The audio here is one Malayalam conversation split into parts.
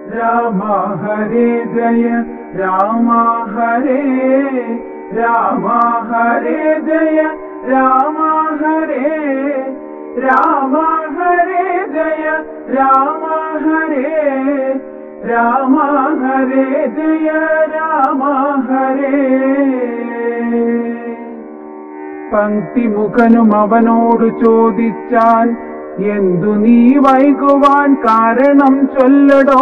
രാമ ഹരേ ജയ രാമ ഹരേ രാമ ഹരേ ജയ രാമ ഹരേ രാമ ഹരേ ജയ രാമ ഹരേ രാമ ഹരേ ജയ രാമ ഹരേ പങ്ക്തിമുഖനും അവനോട് ചോദിച്ചാൻ എന്തു നീ വൈകുവാൻ കാരണം ചൊല്ലടോ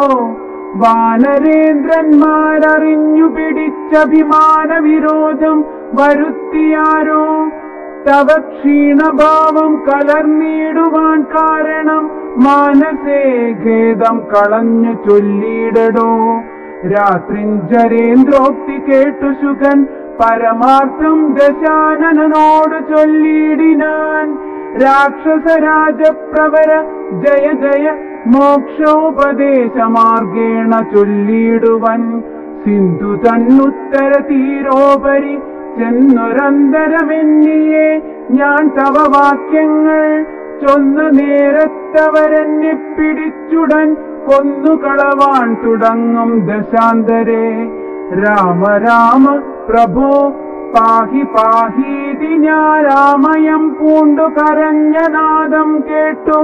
വാനരേന്ദ്രന്മാരറിഞ്ഞു പിടിച്ചഭിമാന വിരോധം വരുത്തിയാരോ തവ ക്ഷീണഭാവം കലർന്നിടുവാൻ കാരണം മാനസേ ഖേദം കളഞ്ഞു ചൊല്ലിയിടടോ രാത്രിഞ്ചരേന്ദ്രോക്തി കേട്ടു ശുഗൻ പരമാർത്ഥം ദശാനനോട് ചൊല്ലിയിടിനാൻ രാക്ഷസരാജപ്രവര ജയ ജയ മോക്ഷോപദേശമാർഗേണ ചൊല്ലിയിടുവൻ സിന്ധു തന്നുത്തര തീരോപരി ചെന്നൊരന്തരമെന്നിയെ ഞാൻ തവ വാക്യങ്ങൾ ചൊന്ന നേരത്തവരെന്നെ പിടിച്ചുടൻ കൊന്നുകളവാൻ തുടങ്ങും ദശാന്തരെ രാമ രാമ പ്രഭോ പാഹി പാഹീതി ഞാൻ രാമയം പൂണ്ടു കരഞ്ഞ നാദം കേട്ടു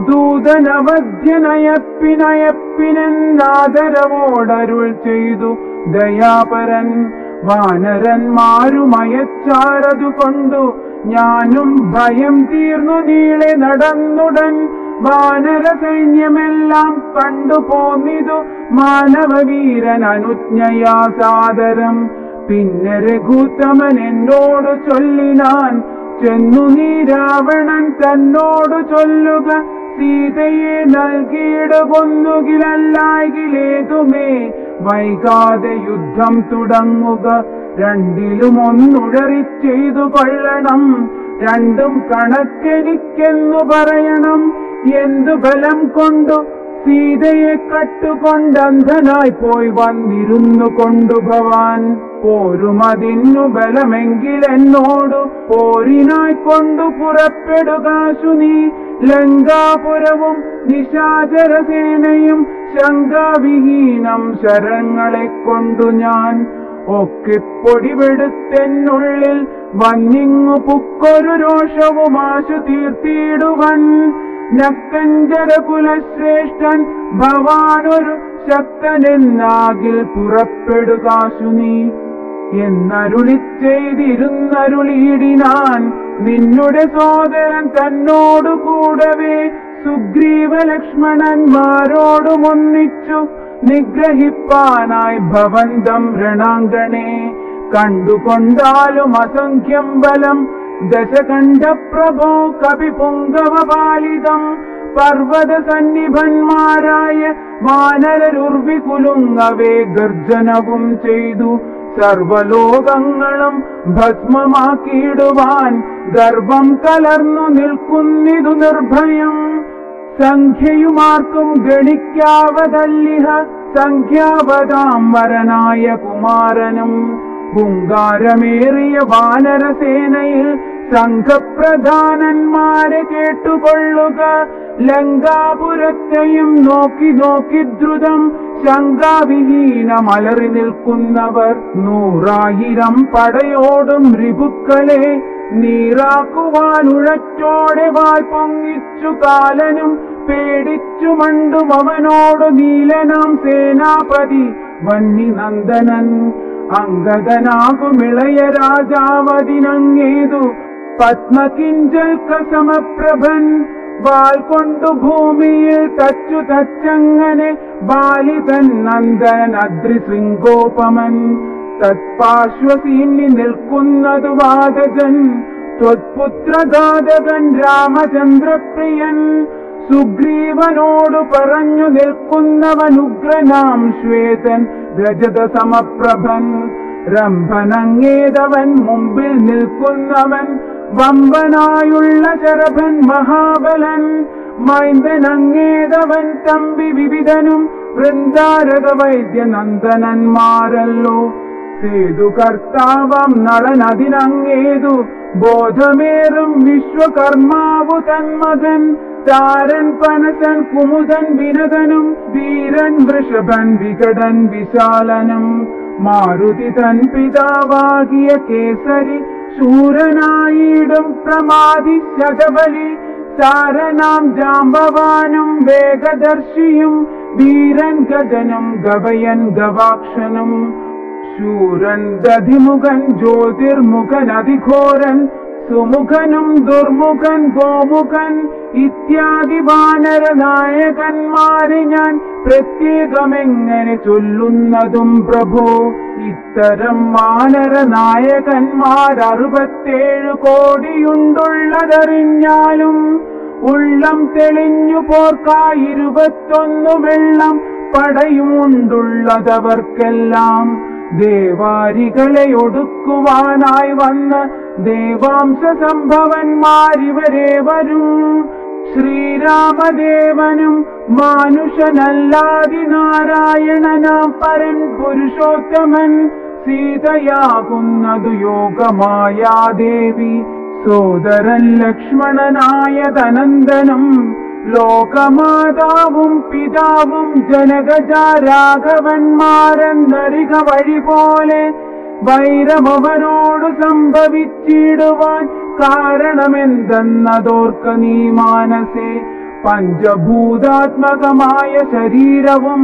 ദൂതനവധ്യനയപ്പിനയപ്പിനെന്നാദരവോടരുൾ ചെയ്തു ദയാപരൻ വാനരന്മാരുമയച്ചാരതു കൊണ്ടു ഞാനും ഭയം തീർന്നു നീളെ നടന്നുടൻ വാനര സൈന്യമെല്ലാം കണ്ടു പോന്നിതു മാനവവീരൻ അനുജ്ഞയാ സാദരം പിന്നെ രഘുത്തമൻ എന്നോട് ചൊല്ലിനാൻ ചെന്നു നീ രാവണൻ തന്നോട് ചൊല്ലുക സീതയെ നൽകിയിടുകൊന്നുകിലല്ലായിലേതുമേ വൈകാതെ യുദ്ധം തുടങ്ങുക രണ്ടിലും ഒന്നുഴറി ചെയ്തു കൊള്ളണം രണ്ടും കണക്കെനിക്കെന്നു പറയണം എന്തു ബലം കൊണ്ടു സീതയെ കട്ടുകൊണ്ട് അന്ധനായി പോയി വന്നിരുന്നു കൊണ്ടു ഭവാൻ പോരുമതിന്നു ബലമെങ്കിൽ എന്നോടു പോരിനായി കൊണ്ടു പുറപ്പെടുകാശു നീ ലങ്കാപുരവും നിശാചരസേനയും ശങ്കാവിഹീനം ശരങ്ങളെ കൊണ്ടു ഞാൻ ഒക്കെ പൊടിവെടുത്തെന്നുള്ളിൽ വന്നിങ്ങു പുക്കൊരു രോഷവും ആശു തീർത്തിയിടുവൻ നക്തഞ്ചര കുലശ്രേഷ്ഠൻ ഭവാനൊരു ശക്തനെന്നാകിൽ പുറപ്പെടുകാശു നീ എന്നരുളി ചെയ്തിരുന്നരുളിയിടിനാൻ നിന്നുടെ സോദരൻ തന്നോടു കൂടവേ സുഗ്രീവ ലക്ഷ്മണന്മാരോടും ഒന്നിച്ചു നിഗ്രഹിപ്പാനായി ഭവന്തം രണാങ്കണേ കണ്ടുകൊണ്ടാലും അസംഖ്യം ബലം ദശകണ്ഠ പ്രഭോ കവിപുങ്കവപാലിതം പർവ്വത സന്നിഭന്മാരായ വാനരരുർവി കുലുങ്ങവേ ഗർജനവും ചെയ്തു സർവലോകങ്ങളും ഭസ്മമാക്കിയിടുവാൻ ഗർഭം കലർന്നു നിൽക്കുന്നിതു നിർഭയം സംഖ്യയുമാർക്കും ഗണിക്കാവതല്ലിഹ സംഖ്യാവതാം വരനായ കുമാരനും ഹുങ്കാരമേറിയ വാനരസേനയിൽ സംഘപ്രധാനന്മാരെ കേട്ടുകൊള്ളുക ലങ്കാപുരത്തെയും നോക്കി നോക്കി ദ്രുതം ശങ്കാവിഹീനം അലറി നിൽക്കുന്നവർ നൂറായിരം പടയോടും രിപുക്കളെ നീറാക്കുവാൻ ഉഴറ്റോടെ വാൽ പൊങ്ങിച്ചു കാലനും പേടിച്ചു മണ്ടും അവനോട് നീലനാം സേനാപതി വന്നി അങ്കദനാകുമിളയ രാജാവതിനങ്ങേതു പത്മകിഞ്ചൽ കസമപ്രഭൻ വാൾ കൊണ്ടു ഭൂമിയിൽ തച്ചു തച്ചങ്ങനെ ബാലിതൻ നന്ദൻ അദ്രി ശൃംഗോപമൻ തത്പാർശ്വസീന്നി നിൽക്കുന്നതു വാദജൻ ത്വത്പുത്രഘാതകൻ രാമചന്ദ്രപ്രിയൻ സുഗ്രീവനോടു പറഞ്ഞു നിൽക്കുന്നവൻ ഉഗ്രനാം ശ്വേതൻ രജത സമപ്രഭൻ രംഭനങ്ങേതവൻ മുമ്പിൽ നിൽക്കുന്നവൻ വമ്പനായുള്ള ശരഭൻ മഹാബലൻ മൈന്ദനങ്ങേതവൻ തമ്പി വിവിധനും വൃന്ദാരക വൈദ്യ നന്ദനന്മാരല്ലോ സേതു കർത്താവം നളനതിനങ്ങേതു ബോധമേറും വിശ്വകർമാവു തന്മകൻ താരൻ പനസൻ കുമുദൻ വിനതനും വീരൻ വൃഷഭൻ വികടൻ വിശാലനും മാരുതി തൻ പിതാവാകിയ കേസരി ശൂരനായിടും പ്രമാതി ശതബലി സാരനാം ജാമ്പവാനും വേഗദർശിയും വീരൻ ഗജനും ഗവയൻ ഗവാക്ഷനും ശൂരൻ ദധിമുഖൻ ജ്യോതിർമുഖൻ അതിഘോരൻ സുമുഖനും ദുർമുഖൻ ഗോമുഖൻ ഇത്യാദി വാനര നായകന്മാരെ ഞാൻ പ്രത്യേകമെങ്ങനെ ചൊല്ലുന്നതും പ്രഭു ഇത്തരം വാനര നായകന്മാർ അറുപത്തേഴ് കോടിയുണ്ടുള്ളതറിഞ്ഞാലും ഉള്ളം തെളിഞ്ഞു പോർക്കായിരുപത്തൊന്നു വെള്ളം പടയുമുണ്ടുള്ളതവർക്കെല്ലാം ദേവാരികളെ ഒടുക്കുവാനായി വന്ന ദേവാംശ സംഭവന്മാരിവരെ വരും ശ്രീരാമദേവനും മാനുഷനല്ലാതി നാരായണനാം പരൻ പുരുഷോത്തമൻ സീതയാകുന്നതു യോഗമായാദേവി സോദരൻ ലക്ഷ്മണനായ തനന്ദനും ലോകമാതാവും പിതാവും ജനകജ രാഘവന്മാരെന്നറിക വഴി പോലെ വൈരമവരോട് സംഭവിച്ചിടുവാൻ കാരണമെന്തെന്നതോർക്ക നീ മാനസേ പഞ്ചഭൂതാത്മകമായ ശരീരവും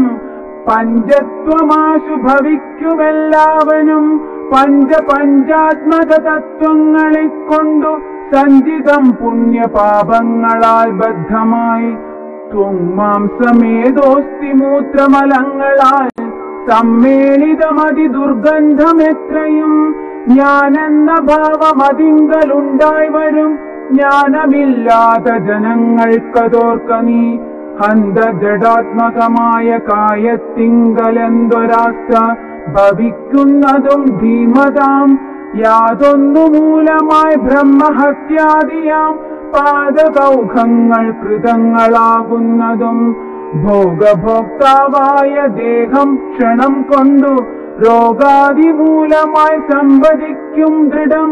പഞ്ചത്വമാശു ഭവിക്കുമെല്ലാവനും പഞ്ച പഞ്ചാത്മക തത്വങ്ങളെ കൊണ്ടു സഞ്ചിതം പുണ്യപാപങ്ങളാൽ ബദ്ധമായി ത്വങ്മാംസമേതോസ്തി മൂത്രമലങ്ങളാൽ സമ്മേളിതമതി ദുർഗന്ധമെത്രയും ഞാനെന്ന ഭാവമതിങ്കലുണ്ടായി വരും ജ്ഞാനമില്ലാത്ത ജനങ്ങൾക്കതോർക്ക നീ ഹന്ത ജഡാത്മകമായ കായത്തിങ്കലെന്തൊരാസ്ഥ ഭവിക്കുന്നതും ധീമതാം യാതൊന്നു മൂലമായി ബ്രഹ്മഹത്യാദിയാം പാദകൗഖങ്ങൾ കൃതങ്ങളാകുന്നതും ഭോഗഭോക്താവായ ദേഹം ക്ഷണം കൊണ്ടു രോഗാദി മൂലമായി സംവദിക്കും ദൃഢം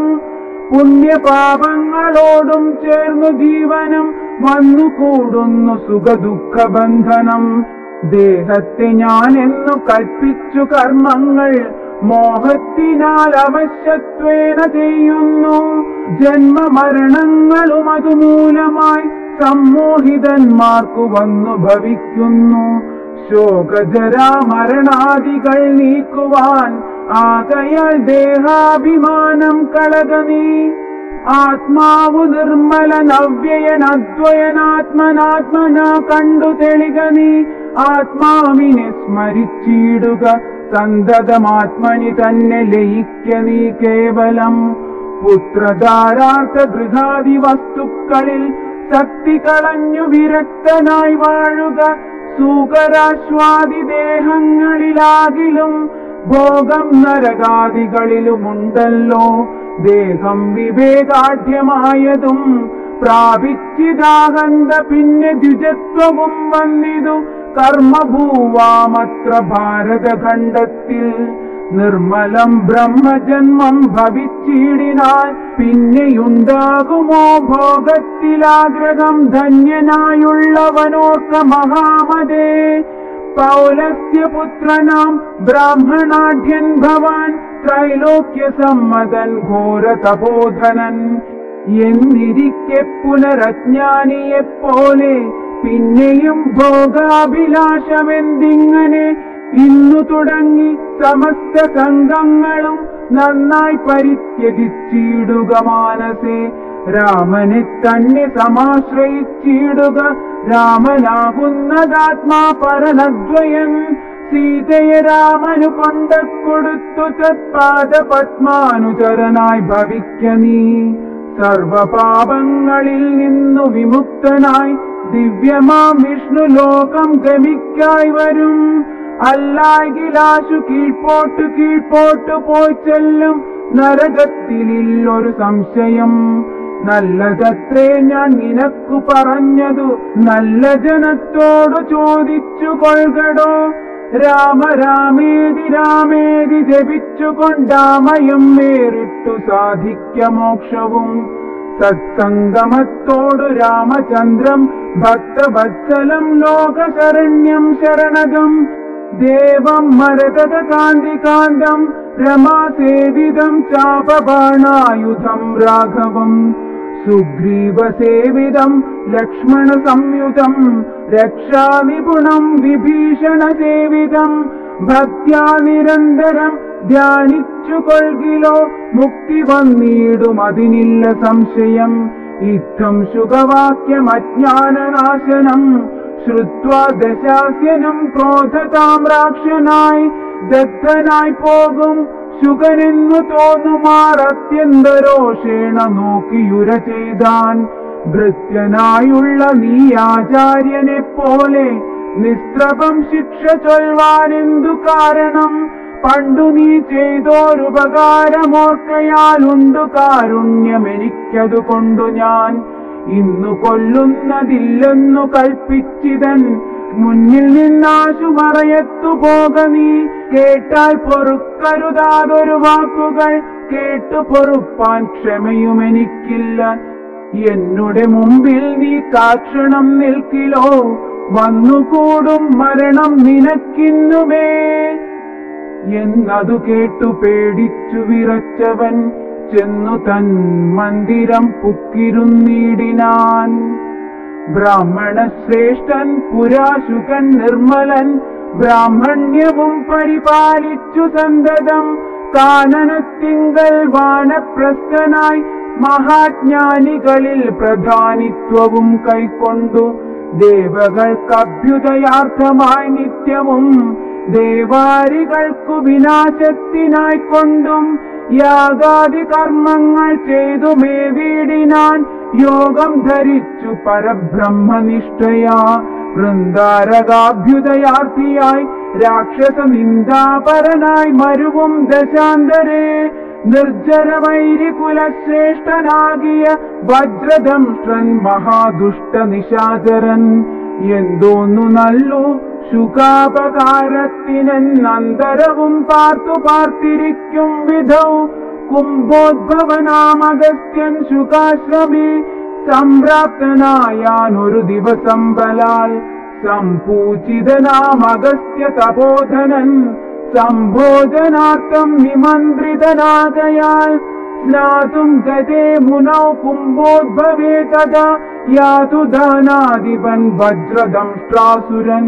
പുണ്യപാപങ്ങളോടും ചേർന്നു ജീവനം വന്നുകൂടുന്നു സുഖദുഃഖ ബന്ധനം ദേഹത്തെ ഞാൻ എന്നു കൽപ്പിച്ചു കർമ്മങ്ങൾ മോഹത്തിനാൽ അവശ്യത്വേന ചെയ്യുന്നു ജന്മമരണങ്ങളും അതുമൂലമായി സമ്മോഹിതന്മാർക്കു വന്നു ഭവിക്കുന്നു ശോകജരാ മരണാദികൾ നീക്കുവാൻ ആകയാൽ ദേഹാഭിമാനം കളക നീ ആത്മാവു നിർമ്മലൻ അവ്യയൻ അദ്വയനാത്മനാത്മന കണ്ടു തെളിക നീ ആത്മാവിനെ സ്മരിച്ചിടുക സന്തതമാത്മനി തന്നെ ലയിക്ക നീ കേവലം പുത്രധാരാർത്ഥ ഗൃഹാദി വസ്തുക്കളിൽ ശക്തി കളഞ്ഞു വിരക്തനായി വാഴുക സൂകരാശ്വാദി ദേഹങ്ങളിലാകിലും ഭോഗം നരകാദികളിലുമുണ്ടല്ലോ ദേഹം വിവേകാഢ്യമായതും പ്രാപിച്ചിതാകന്ത പിന്നെ ദ്വിജത്വവും വന്നിതു കർമ്മഭൂവാമത്ര ഭാരതഖണ്ഡത്തിൽ നിർമ്മലം ബ്രഹ്മജന്മം ഭവിച്ചിടിനാൽ പിന്നെയുണ്ടാകുമോ ഭോഗത്തിലാഗ്രഹം ധന്യനായുള്ളവനോർക്ക മഹാമതേ പൗലസ്ത്യപുത്രനാം ബ്രാഹ്മണാഢ്യൻ ഭവാൻ ത്രൈലോക്യ സമ്മതൻ ഘോര തപോധനൻ എന്നിരിക്കെ പുനരജ്ഞാനിയെപ്പോലെ പിന്നെയും ഭോഗാഭിലാഷമെന്തിങ്ങനെ ഇന്നു തുടങ്ങി സമസ്ത സംഘങ്ങളും നന്നായി പരിത്യജിച്ചിടുക മാനസേ രാമനെ തന്നെ സമാശ്രയിച്ചിടുക രാമനാകുന്നതാത്മാ പരനദ്വയൻ സീതയെ രാമനു കൊണ്ട കൊടുത്തു തത്പാദ പത്മാനുചരനായി ഭവിക്ക നീ സർവപാപങ്ങളിൽ നിന്നു വിമുക്തനായി ദിവ്യമാം വിഷ്ണു ലോകം ഗമിക്കായി വരും അല്ലായിലാശു കീഴ്പോട്ട് കീഴ്പോട്ട് പോയി ചെല്ലും നരകത്തിലില്ലൊരു സംശയം നല്ലതത്രേ ഞാൻ നിനക്കു പറഞ്ഞതു നല്ല ജനത്തോടു ചോദിച്ചു കൊൾകടോ രാമ രാമേതി രാമേതി ജപിച്ചു കൊണ്ടാമയം വേറിട്ടു സാധിക്ക മോക്ഷവും സത്സംഗമത്തോടു രാമചന്ദ്രം ഭക്തവത്സലം ലോകശരണ്യം ശരണകം ദേവം മരതക കാന്തികാന്തം രമാസേവിതം ചാപബാണായുധം രാഘവം സുഗ്രീവസേവിതം ലക്ഷ്മണ സംയുതം രക്ഷാനിപുണം വിഭീഷണസേവിതം ഭക്ത്യാ നിരന്തരം ധ്യാനിച്ചു കൊൽകിലോ മുക്തി വന്നിടും അതിനില്ല സംശയം ഇത്തം ശുഖവാക്യം അജ്ഞാനനാശനം ശ്രുത്വാ ദശാസ്യനും ക്രോധതാമ്രാക്ഷനായി ദഗ്ധനായി പോകും ശുഗനെന്നു തോന്നുമാർ അത്യന്തരോഷേണ നോക്കിയുര ചെയ്താൻ ഭൃത്യനായുള്ള നീ ആചാര്യനെ പോലെ നിസ്ത്രപം ശിക്ഷ ചൊൽവാനെന്തു കാരണം പണ്ടു നീ ചെയ്തോരുപകാരമോർക്കയാലുണ്ടു കാരുണ്യമെനിക്കതു കൊണ്ടു ഞാൻ ഇന്നു കൊല്ലുന്നതില്ലെന്നു കൽപ്പിച്ചിതൻ മുന്നിൽ നിന്നാശു മറയത്തു പോക നീ കേട്ടാൽ പൊറുക്കരുതാതൊരു വാക്കുകൾ കേട്ടു പൊറുപ്പാൻ ക്ഷമയും എനിക്കില്ല എന്നുടെ മുമ്പിൽ നീ കാക്ഷണം നിൽക്കിലോ വന്നുകൂടും മരണം നിനക്കിന്നുമേ എന്നതു കേട്ടു പേടിച്ചു വിറച്ചവൻ ചെന്നു തൻ മന്ദിരം പുക്കിരുന്നിടിനാൻ ബ്രാഹ്മണ ശ്രേഷ്ഠൻ പുരാശുകൻ നിർമ്മലൻ ബ്രാഹ്മണ്യവും പരിപാലിച്ചു സന്തതം കാനനത്തിങ്കൽ വാനപ്രസ്ഥനായി മഹാജ്ഞാനികളിൽ പ്രധാനിത്വവും കൈക്കൊണ്ടു ദേവകൾക്കഭ്യുദയാർത്ഥമായി നിത്യവും ദേവാരികൾക്കു വിനാശത്തിനായി കൊണ്ടും യാഗാദി കർമ്മങ്ങൾ ചെയ്തു മേവീടിനാൻ യോഗം ധരിച്ചു പരബ്രഹ്മനിഷ്ഠയാ വൃന്ദാരകാഭ്യുദയാർത്ഥിയായി രാക്ഷസ നിന്ദാപരനായി മരുവും ദശാന്തരേ നിർജ്ജരവൈരി കുലശ്രേഷ്ഠനാകിയ വജ്രദംഷ്ട്രൻ മഹാദുഷ്ട നിശാചരൻ എന്തോന്നു നല്ലു ശുകാപകാരത്തിനെന്നന്തരവും പാർത്തു പാർത്തിരിക്കും വിധൗ കുംഭോദ്ഭവനാമഗസ്ത്യൻ ശുകാശ്രമി സംപ്രാപ്തനായാനൊരു ദിവസം ബലാൽ സംപൂജിതനാമഗസ്ത്യ തപോധനൻ സംഭോജനാർത്ഥം നിമന്ത്രിതനാകയാൽ സ്നാതും ഗതേ മുനൗ കുംഭോദ്ഭവേ തഥാ യാതു ദാനാധിപൻ വജ്രദംഷ്ട്രാസുരൻ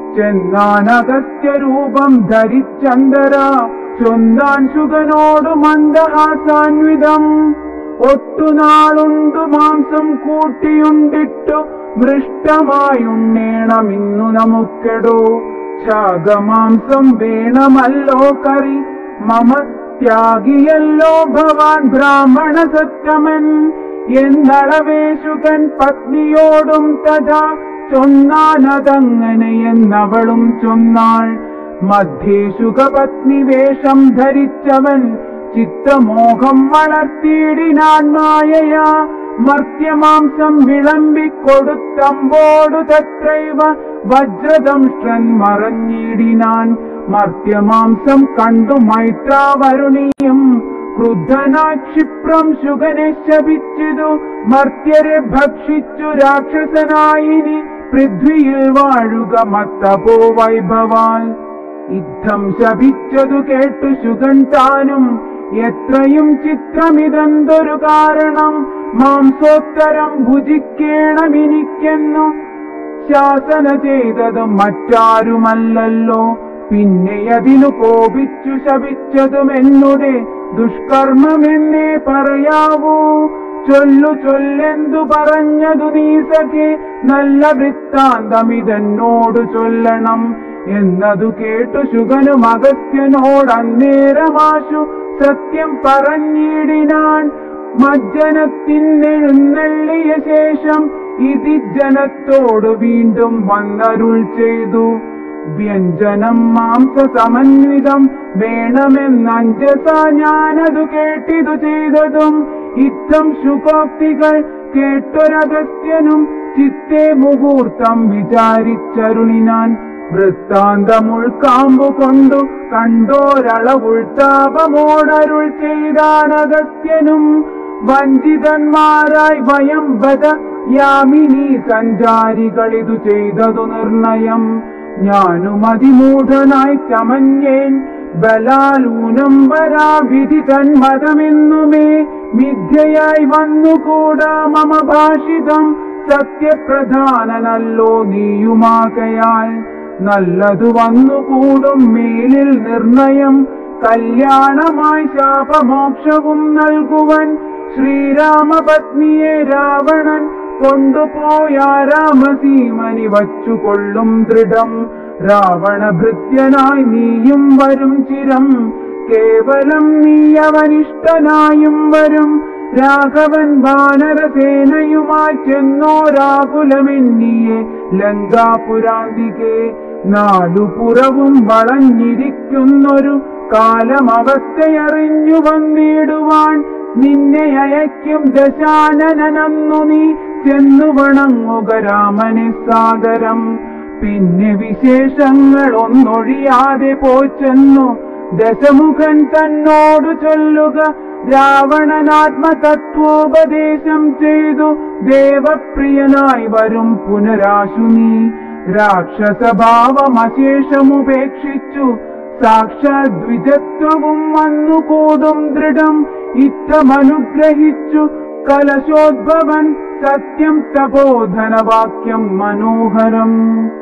ചെന്നാനഗസ്ത്യരൂപം ധരിച്ചന്തര ചൊന്നാൻ ശുഗനോട് മന്ദഹാസാൻവിധം ഒട്ടുനാളുണ്ടു മാംസം കൂട്ടിയുണ്ടിട്ടു മൃഷ്ടമായുണ്ണേണമിന്നു നമുക്കെടോ ശാകമാംസം വേണമല്ലോ കറി മമ ത്യാഗിയല്ലോ ഭവാൻ ബ്രാഹ്മണ സത്തമൻ എന്നളവേശുകൻ പത്നിയോടും തഥാ ചൊന്നാനതങ്ങനെ എന്നവളും ചൊന്നാൾ മധ്യേ ശുഖപത്നി വേഷം ധരിച്ചവൻ ചിത്തമോഹം വളർത്തിയിടിനാൻ മായയാ മർത്യമാംസം വിളമ്പിക്കൊടുത്തമ്പോടു തത്രൈവ വജ്രദംഷ്ട്രൻ മറഞ്ഞിടിനാൻ മർത്യമാംസം കണ്ടു മൈത്രാവരുണിയും ക്രുദ്ധനായി ക്ഷിപ്രം ശുഗനെ ശപിച്ചിതു മർത്യരെ ഭക്ഷിച്ചു രാക്ഷസനായിനി പൃഥ്വിയിൽ വാഴുക മത്തപോ വൈഭവാൽ യുദ്ധം ശപിച്ചതു കേട്ടു ശുഗൻ താനും എത്രയും ചിത്രമിതെന്തൊരു കാരണം മാംസോത്തരം ഭുജിക്കേണമെനിക്കെന്നു ശാസന ചെയ്തതും മറ്റാരുമല്ലല്ലോ പിന്നെ അതിനു കോപിച്ചു ശപിച്ചതും എന്നുടെ ദുഷ്കർമ്മമെന്നേ പറയാവൂ ചൊല്ലു ചൊല്ലെന്തു പറഞ്ഞതു നീ സഖേ നല്ല വൃത്താന്തമിതെന്നോട് ചൊല്ലണം എന്നതു കേട്ടു ശുഗനും അഗസ്ത്യനോട് അന്നേരമാശു സത്യം പറഞ്ഞിടിനാൻ മജ്ജനത്തിനെഴുന്നള്ളിയ ശേഷം ഇതി ജനത്തോട് വീണ്ടും വന്നരുൾ ചെയ്തു വ്യഞ്ജനം മാംസ സമന്വിതം വേണമെന്നഞ്ചസ ഞാനതു കേട്ടിതു ചെയ്തതും ഇത്തം ശുഭോക്തികൾ കേട്ടൊരഗസ്ത്യനും ചിത്തെ മുഹൂർത്തം വിചാരിച്ചരുളിനാൻ വൃത്താന്തമുൾക്കാമ്പു കൊണ്ടു കണ്ടോരളവുൾത്താപമോടരുൾ ചെയ്താനഗസ്ത്യനും വഞ്ചിതന്മാരായി വയം ബദ യാമിനി സഞ്ചാരികളിതു ചെയ്തതു നിർണയം ഞാനും അതിമൂഢനായി ചമഞ്ഞേൻ ബലാലൂനം വരാ വിധി തന്മതമെന്നുമേ മിഥ്യയായി വന്നുകൂടാ മമ ഭാഷിതം സത്യപ്രധാനനല്ലോ നീയുമാകയാൽ നല്ലതു വന്നുകൂടും മേലിൽ നിർണയം കല്യാണമായി ശാപമോക്ഷവും നൽകുവൻ ശ്രീരാമപത്നിയെ രാവണൻ കൊണ്ടുപോയ രാമസീമനി വച്ചുകൊള്ളും ദൃഢം രാവണഭൃത്യനായി നീയും വരും ചിരം കേവലം നീ അവനിഷ്ടനായും വരും രാഘവൻ വാനരസേനയുമായി ചെന്നോ രാകുലമെന്നിയെ ലങ്കാപുരാന്തികെ നാലു പുറവും വളഞ്ഞിരിക്കുന്നൊരു കാലം അവസ്ഥയറിഞ്ഞു വന്നിടുവാൻ നിന്നെ അയക്കും ദശാനനന്നു നീ ചെന്നു വണങ്ങുക രാമനെ സാദരം പിന്നെ വിശേഷങ്ങൾ ഒന്നൊഴിയാതെ പോയി ചെന്നു ദശമുഖൻ തന്നോട് ചൊല്ലുക രാവണനാത്മതത്വോപദേശം ചെയ്തു ദേവപ്രിയനായി വരും പുനരാശു നീ രാക്ഷസഭാവം അശേഷമുപേക്ഷിച്ചു സാക്ഷാൽ ദ്വിജത്വവും വന്നുകൂടും ദൃഢം ഇത്തമനുഗ്രഹിച്ചു കലശോദ്ഭവൻ സത്യം തപോധനവാക്യം മനോഹരം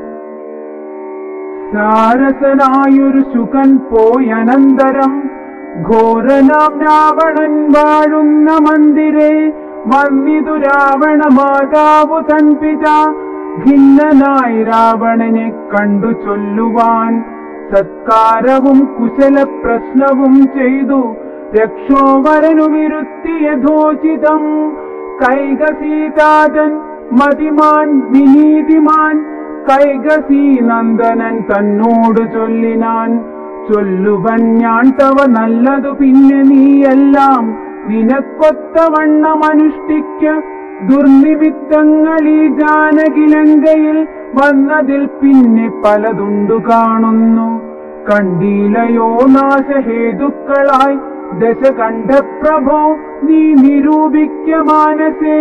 സാരസനായൊരു ശുകൻ പോയനന്തരം ഘോരനാം രാവണൻ വാഴുന്ന മന്ദിരേ വന്നിതു രാവണ മാതാവു തൻ പിതാ ഭിന്നനായി രാവണനെ കണ്ടു ചൊല്ലുവാൻ സത്കാരവും കുശല പ്രശ്നവും ചെയ്തു രക്ഷോവരനു വിരുത്തി യഥോചിതം കൈകസീതാതൻ മതിമാൻ വിനീതിമാൻ കൈകസീ നന്ദനൻ തന്നോട് ചൊല്ലിനാൻ ചൊല്ലുവൻ ഞാൻ തവ നല്ലതു പിന്നെ നീയെല്ലാം നിനക്കൊത്തവണ്ണം അനുഷ്ഠിക്ക ദുർനിമിത്തങ്ങൾ ഈ ജാനകിലങ്കയിൽ വന്നതിൽ പിന്നെ പലതുണ്ടു കാണുന്നു കണ്ടീലയോ നാശഹേതുക്കളായി ദശകണ്ഠപ്രഭോ നീ നിരൂപിക്ക മാനസേ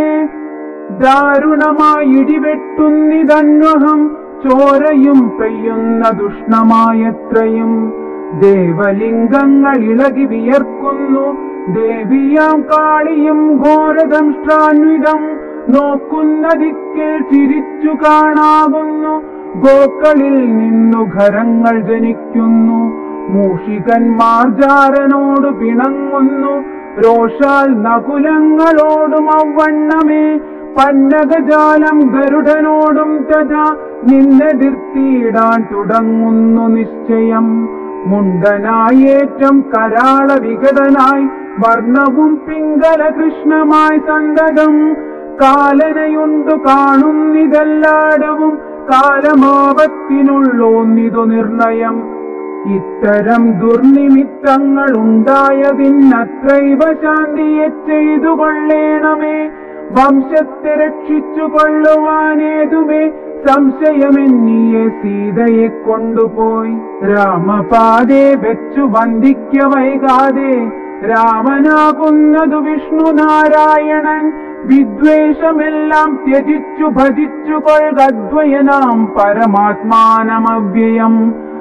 ദാരുണമായി ഇടിവെട്ടുന്നിതന്വഹം ചോരയും പെയ്യുന്ന ദുഷ്ണമായത്രയും ദേവലിംഗങ്ങൾ ഇളകി വിയർക്കുന്നു ദേവിയാം കാളിയും ഘോരദംഷ്ട്രാന്വിതം നോക്കുന്ന ദിക്കിൽ ചിരിച്ചു കാണാവുന്നു ഗോക്കളിൽ നിന്നു ഖരങ്ങൾ ജനിക്കുന്നു മൂഷികന്മാർ ജാരനോട് പിണങ്ങുന്നു രോഷാൽ നകുലങ്ങളോടും അവണ്ണമേ പന്നകജാലം ഗരുഡനോടും തഥാ നിന്നെതിർത്തിയിടാൻ തുടങ്ങുന്നു നിശ്ചയം മുണ്ടനായേറ്റം കരാള വികടനായി വർണ്ണവും പിങ്കല കൃഷ്ണമായി സന്തതം കാലനയുണ്ടു കാണുന്നിതെല്ലാടവും കാലമാപത്തിനുള്ളോന്നിതു നിർണയം ഇത്തരം ദുർനിമിത്തങ്ങൾ ഉണ്ടായതിനത്രൈവ ശാന്തിയെ ചെയ്തു കൊള്ളേണമേ വംശത്തെ രക്ഷിച്ചു കൊള്ളുവാനേതുമേ സംശയമെന്നിയെ സീതയെ കൊണ്ടുപോയി രാമപാതേ വെച്ചു വന്ദിക്ക വൈകാതെ രാമനാകുന്നതു വിഷ്ണു നാരായണൻ വിദ്വേഷമെല്ലാം ത്യജിച്ചു ഭജിച്ചു കൊൾകദ്വയനാം പരമാത്മാനമവ്യയം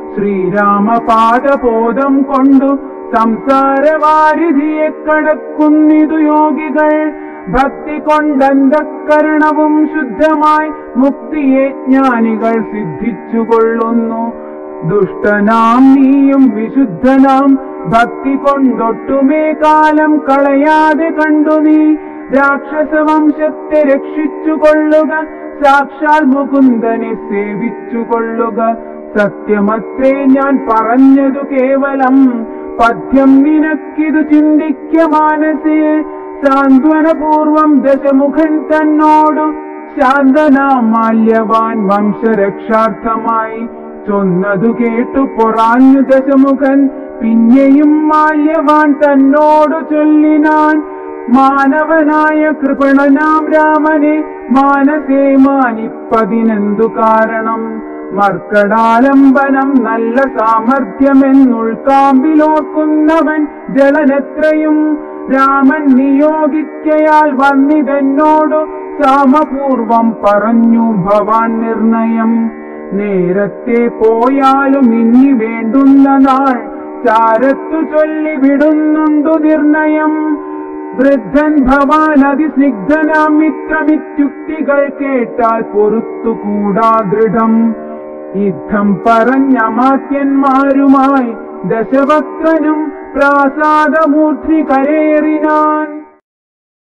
ശ്രീരാമപാദബോധം കൊണ്ടു സംസാരവാരിധിയെ കടക്കുന്നിതു യോഗികൾ ഭക്തി കൊണ്ടന്തക്കരണവും ശുദ്ധമായി മുക്തിയെ ജ്ഞാനികൾ സിദ്ധിച്ചുകൊള്ളുന്നു ദുഷ്ടനാം നീയും വിശുദ്ധനാം ഭക്തി കൊണ്ടൊട്ടുമേ കാലം കളയാതെ കണ്ടു നീ രാക്ഷസവംശത്തെ രക്ഷിച്ചുകൊള്ളുക സാക്ഷാൽ മുകുന്ദനെ സേവിച്ചുകൊള്ളുക സത്യമത്രേ ഞാൻ പറഞ്ഞതു കേവലം പദ്യം നിനക്കിതു ചിന്തിക്ക മാനസേ സാന്ത്വനപൂർവം ദശമുഖൻ തന്നോടു ശാന്തനാം മാല്യവാൻ വംശരക്ഷാർത്ഥമായി ചൊന്നതു കേട്ടു പൊറാഞ്ഞു ദശമുഖൻ പിന്നെയും മാല്യവാൻ തന്നോടു ചൊല്ലിനാൻ മാനവനായ കൃപണനാം രാമനെ മാനസേ മാനിപ്പതിനെന്തു കാരണം മർക്കടാലംബനം നല്ല സാമർഥ്യമെന്നുൾക്കാമ്പിലോർക്കുന്നവൻ ജലനെത്രയും രാമൻ നിയോഗിക്കയാൽ വന്നിതെന്നോടു സാമപൂർവം പറഞ്ഞു ഭവാൻ നിർണയം നേരത്തെ പോയാലും ഇനി വേണ്ടുന്ന നാൾ ചാരത്തു ചൊല്ലി വിടുന്നുണ്ടു നിർണയം വൃദ്ധൻ ഭവാൻ അതിസ്നിഗ്ധനാം മിത്രമിത്യുക്തികൾ കേട്ടാൽ പൊറത്തുകൂടാ ദൃഢം യുദ്ധം പറഞ്ഞ മാത്യന്മാരുമായി ദശവക്രനും പ്രാസാദമൂർത്തി കരേറിനാൻ